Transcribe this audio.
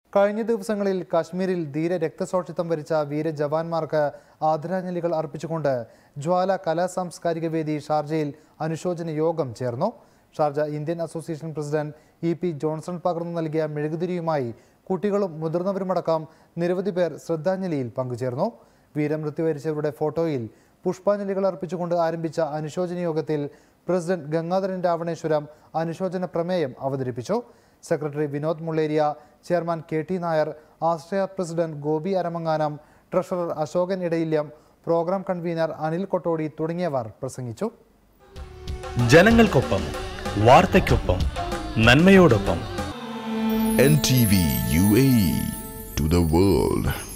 കഴിഞ്ഞ ദിവസങ്ങളിൽ കാശ്മീരിൽ ധീര രക്തസാക്ഷിത്വം വരിച്ച വീര ജവാന്മാർക്ക് ആദരാഞ്ജലികൾ അർപ്പിച്ചുകൊണ്ട് ജ്വാല കലാ സാംസ്കാരിക വേദി ഷാർജയിൽ അനുശോചന യോഗം ചേർന്നു Sharjah Indian association president E P Johnson പകർന്നു നൽകിയ മെഴുകുതിരിയുമായി കുട്ടികളും മുതിർന്നവരുമടക്കം നിരവധി പേർ ശ്രദ്ധാഞ്ജലിയിൽ പങ്കുചേർന്നു വീരമൃത്യു വരിച്ചവരുടെ ഫോട്ടോയിൽ പുഷ്പാഞ്ജലികൾ അർപ്പിച്ചുകൊണ്ട് ആരംഭിച്ച അനുശോചന യോഗത്തിൽ പ്രസിഡന്റ് ഗംഗാധരൻ രാവണേശ്വരം അനുശോചന പ്രമേയം അവതരിപ്പിച്ചു secretary Vinod Mulleria chairman K T Nair Ashraya president Gopi Aramanganam treasurer Ashokan Edayilyam programme convener Anil Kottodi തുടങ്ങിയവർ പ്രസംഗിച്ചു ജനങ്ങൾക്കൊപ്പം വാർത്തയ്ക്കൊപ്പം നന്മയോടൊപ്പം NTV UAE to the world.